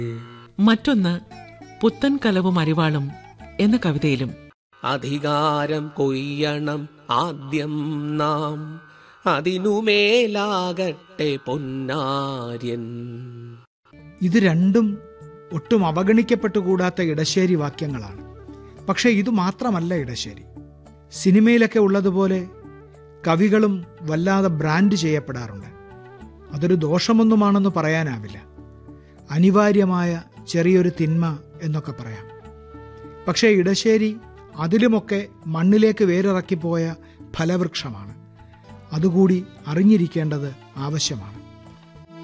മറ്റൊന്ന് പുത്തൻ കലവും അരിവാളും എന്ന കവിതയിലും അധികാരം കൊയ്യണം ആദ്യം നാം അതിനുമേലാകട്ടെ പൊന്നാര്യൻ ഇത് രണ്ടും ഒട്ടും അവഗണിക്കപ്പെട്ടുകൂടാത്ത ഇടശ്ശേരി വാക്യങ്ങളാണ് പക്ഷേ ഇത് മാത്രമല്ല ഇടശ്ശേരി സിനിമയിലൊക്കെ ഉള്ളതുപോലെ കവികളും വല്ലാതെ ബ്രാൻഡ് ചെയ്യപ്പെടാറുണ്ട് അതൊരു ദോഷമൊന്നുമാണെന്ന് പറയാനാവില്ല അനിവാര്യമായ ചെറിയൊരു തിന്മ എന്നൊക്കെ പറയാം പക്ഷേ ഇടശ്ശേരി അതിലുമൊക്കെ മണ്ണിലേക്ക് വേരിറക്കിപ്പോയ ഫലവൃക്ഷമാണ് അതുകൂടി അറിഞ്ഞിരിക്കേണ്ടത് ആവശ്യമാണ്